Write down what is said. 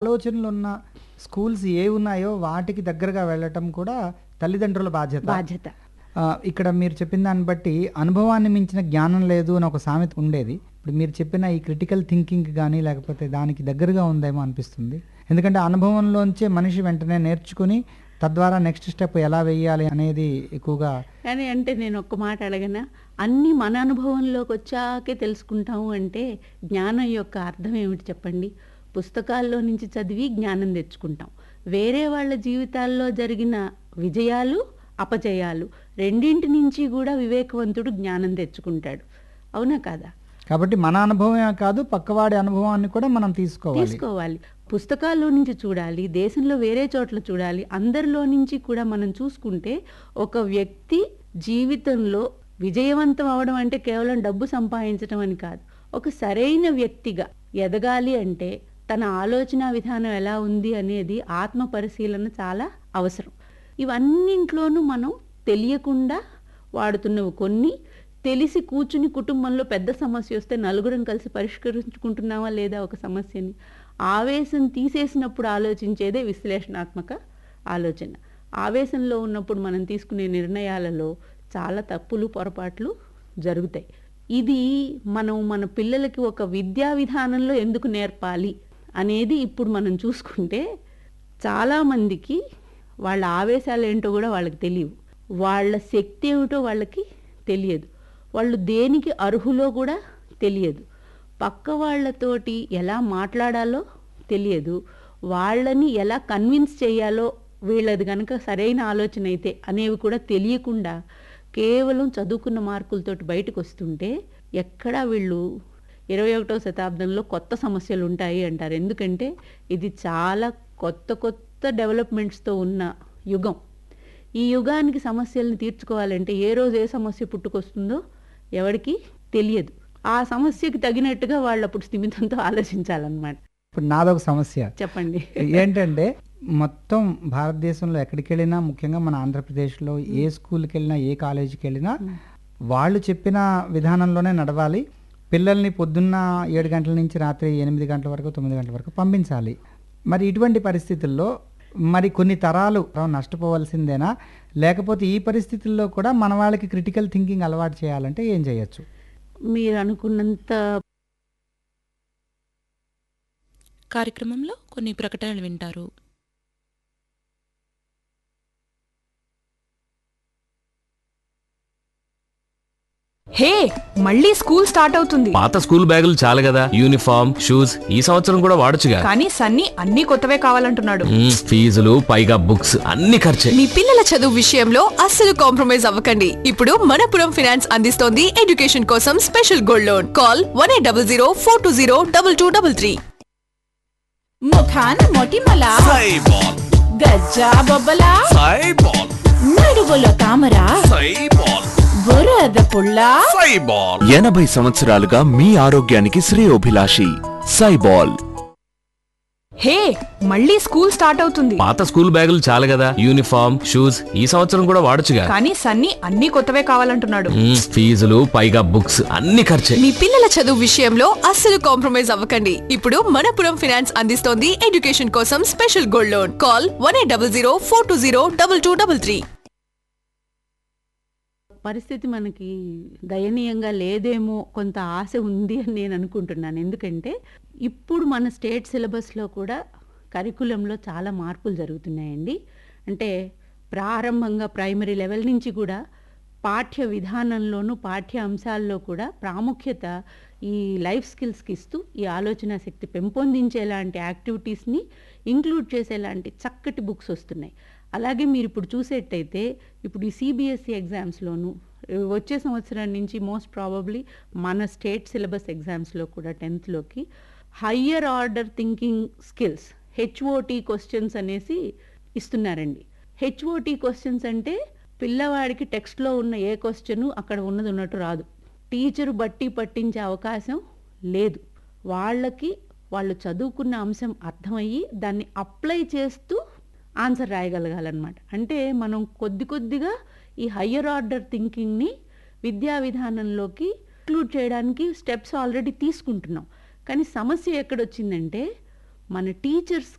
ఆలోచనలు ఉన్న స్కూల్స్ ఏ ఉన్నాయో వాటికి దగ్గరగా వెళ్ళటం కూడా తల్లిదండ్రుల బాధ్యత బాధ్యత ఆ, ఇక్కడ మీరు చెప్పిన దాన్ని బట్టి అనుభవాన్ని మించిన జ్ఞానం లేదు అని ఒక సామెత ఉండేది ఇప్పుడు మీరు చెప్పిన ఈ క్రిటికల్ థింకింగ్ కానీ లేకపోతే దానికి దగ్గరగా ఉందేమో అనిపిస్తుంది ఎందుకంటే అనుభవంలోంచే మనిషి వెంటనే నేర్చుకుని తద్వారా నెక్స్ట్ స్టెప్ ఎలా వేయాలి అనేది ఎక్కువగా కానీ అంటే నేను ఒక్క మాట అడగనా అన్నీ మన అనుభవంలోకి వచ్చాకే తెలుసుకుంటాము అంటే జ్ఞానం యొక్క అర్థం ఏమిటి చెప్పండి పుస్తకాల్లో నుంచి చదివి జ్ఞానం తెచ్చుకుంటాం వేరే వాళ్ళ జీవితాల్లో జరిగిన విజయాలు అపజయాలు రెండింటి నుంచి కూడా వివేకవంతుడు జ్ఞానం తెచ్చుకుంటాడు అవునా కాదా కాబట్టి మన అనుభవమే కాదు పక్కవాడి అనుభవాన్ని కూడా మనం తీసుకోవాలి తీసుకోవాలి పుస్తకాల్లో నుంచి చూడాలి దేశంలో వేరే చోట్ల చూడాలి అందరిలో నుంచి కూడా మనం చూసుకుంటే ఒక వ్యక్తి జీవితంలో విజయవంతం అవడం అంటే కేవలం డబ్బు సంపాదించడం అని కాదు ఒక సరైన వ్యక్తిగా ఎదగాలి అంటే తన ఆలోచన విధానం ఎలా ఉంది అనేది ఆత్మ పరిశీలన చాలా అవసరం ఇవన్నింట్లోనూ మనం తెలియకుండా వాడుతున్నవి కొన్ని తెలిసి కూర్చుని కుటుంబంలో పెద్ద సమస్య వస్తే నలుగురం కలిసి పరిష్కరించుకుంటున్నావా లేదా ఒక సమస్యని ఆవేశం తీసేసినప్పుడు ఆలోచించేదే విశ్లేషణాత్మక ఆలోచన ఆవేశంలో ఉన్నప్పుడు మనం తీసుకునే నిర్ణయాలలో చాలా తప్పులు పొరపాట్లు జరుగుతాయి ఇది మనం మన పిల్లలకి ఒక విద్యా విధానంలో ఎందుకు నేర్పాలి అనేది ఇప్పుడు మనం చూసుకుంటే చాలామందికి వాళ్ళ ఆవేశాలు ఏంటో కూడా వాళ్ళకి తెలియవు వాళ్ళ శక్తి ఏమిటో వాళ్ళకి తెలియదు వాళ్ళు దేనికి అర్హులో కూడా తెలియదు పక్క వాళ్ళతోటి ఎలా మాట్లాడాలో తెలియదు వాళ్ళని ఎలా కన్విన్స్ చేయాలో వీళ్ళది కనుక సరైన ఆలోచన అయితే అనేవి కూడా తెలియకుండా కేవలం చదువుకున్న మార్కులతోటి బయటకు వస్తుంటే ఎక్కడా వీళ్ళు ఇరవై ఒకటో శతాబ్దంలో కొత్త సమస్యలు ఉంటాయి అంటారు ఎందుకంటే ఇది చాలా కొత్త కొత్త డెవలప్మెంట్స్తో ఉన్న యుగం ఈ యుగానికి సమస్యల్ని తీర్చుకోవాలంటే ఏ రోజు ఏ సమస్య పుట్టుకొస్తుందో ఎవరికి తెలియదు ఆ సమస్యకి తగినట్టుగా వాళ్ళు అప్పుడు స్థిమితంతో ఆలోచించాలన్నమాట ఇప్పుడు నాదొక సమస్య చెప్పండి ఏంటంటే మొత్తం భారతదేశంలో ఎక్కడికి వెళ్ళినా ముఖ్యంగా మన ఆంధ్రప్రదేశ్లో ఏ స్కూల్కి వెళ్ళినా ఏ కాలేజీకి వెళ్ళినా వాళ్ళు చెప్పిన విధానంలోనే నడవాలి పిల్లల్ని పొద్దున్న ఏడు గంటల నుంచి రాత్రి ఎనిమిది గంటల వరకు తొమ్మిది గంటల వరకు పంపించాలి మరి ఇటువంటి పరిస్థితుల్లో మరి కొన్ని తరాలు నష్టపోవాల్సిందేనా లేకపోతే ఈ పరిస్థితుల్లో కూడా మన వాళ్ళకి క్రిటికల్ థింకింగ్ అలవాటు చేయాలంటే ఏం చేయొచ్చు మీరు అనుకున్నంత కార్యక్రమంలో కొన్ని ప్రకటనలు వింటారు హే మళ్ళీ స్కూల్ స్టార్ట్ అవుతుంది పాత స్కూల్ బ్యాగులు చాలు కదా యూనిఫామ్ షూస్ ఈ సంవత్సరం కూడా వాడొచ్చుగా కానీ సన్నీ అన్ని కొత్తవే కావాలంటున్నాడు మ్మ్, ఫీజులు పైగా బుక్స్ అన్ని ఖర్చే మీ పిల్లల చదువు విషయంలో అస్సలు కాంప్రమైజ్ అవ్వకండి ఇప్పుడు మనపురం ఫినాన్స్ అందిస్తోంది ఎడ్యుకేషన్ కోసం special gold loan call one eight double zero four two zero double two double three ముఖాన మొటిమల గజ్జా బొబ్బల నడుగులో తామర బురద పుల్ల ఎనభై సంవత్సరాలుగా మీ ఆరోగ్యానికి శ్రేయోభిలాషి సైబాల్ హే మళ్ళీ స్కూల్ స్టార్ట్ అవుతుంది పాత స్కూల్ బ్యాగులు చాలు కదా యూనిఫామ్ షూస్ ఈ సంవత్సరం కూడా వాడొచ్చుగా కానీ సన్నీ అన్ని కొత్తవే కావాలంటున్నాడు మ్మ్, ఫీజులు పైగా బుక్స్ అన్ని ఖర్చే మీ పిల్లల చదువు విషయంలో అస్సలు కాంప్రమైజ్ అవ్వకండి ఇప్పుడు మనపురం ఫినాన్స్ అందిస్తోంది ఎడ్యుకేషన్ కోసం special gold loan call one eight double zero four two zero double two double three పరిస్థితి మనకి దయనీయంగా లేదేమో కొంత ఆశ ఉంది అని నేను అనుకుంటున్నాను ఎందుకంటే ఇప్పుడు మన స్టేట్ సిలబస్లో కూడా కరికులంలో చాలా మార్పులు జరుగుతున్నాయండి అంటే ప్రారంభంగా ప్రైమరీ లెవెల్ నుంచి కూడా పాఠ్య విధానంలోనూ పాఠ్య అంశాల్లో కూడా ప్రాముఖ్యత ఈ లైఫ్ స్కిల్స్కి ఇస్తూ ఈ ఆలోచన శక్తి పెంపొందించేలాంటి యాక్టివిటీస్ని ఇంక్లూడ్ చేసేలాంటి చక్కటి బుక్స్ వస్తున్నాయి అలాగే మీరు ఇప్పుడు చూసేట్టయితే ఇప్పుడు ఈ సిబిఎస్ఈ ఎగ్జామ్స్లోను వచ్చే సంవత్సరం నుంచి మోస్ట్ ప్రాబబ్లీ మన స్టేట్ సిలబస్ ఎగ్జామ్స్లో కూడా టెన్త్లోకి higher order thinking skills HOT questions అనేసి ఇస్తున్నారండి హెచ్ఓటి క్వశ్చన్స్ అంటే పిల్లవాడికి టెక్స్ట్లో ఉన్న ఏ క్వశ్చను అక్కడ ఉన్నది ఉన్నట్టు రాదు టీచరు బట్టి పట్టించే అవకాశం లేదు వాళ్ళకి వాళ్ళు చదువుకున్న అంశం అర్థమయ్యి దాన్ని అప్లై చేస్తూ ఆన్సర్ రాయగలగాలన్నమాట అంటే మనం కొద్ది కొద్దిగా ఈ హయ్యర్ ఆర్డర్ థింకింగ్ని విద్యా విధానంలోకి ఇంక్లూడ్ చేయడానికి స్టెప్స్ ఆల్రెడీ తీసుకుంటున్నాం కానీ సమస్య ఎక్కడొచ్చిందంటే మన టీచర్స్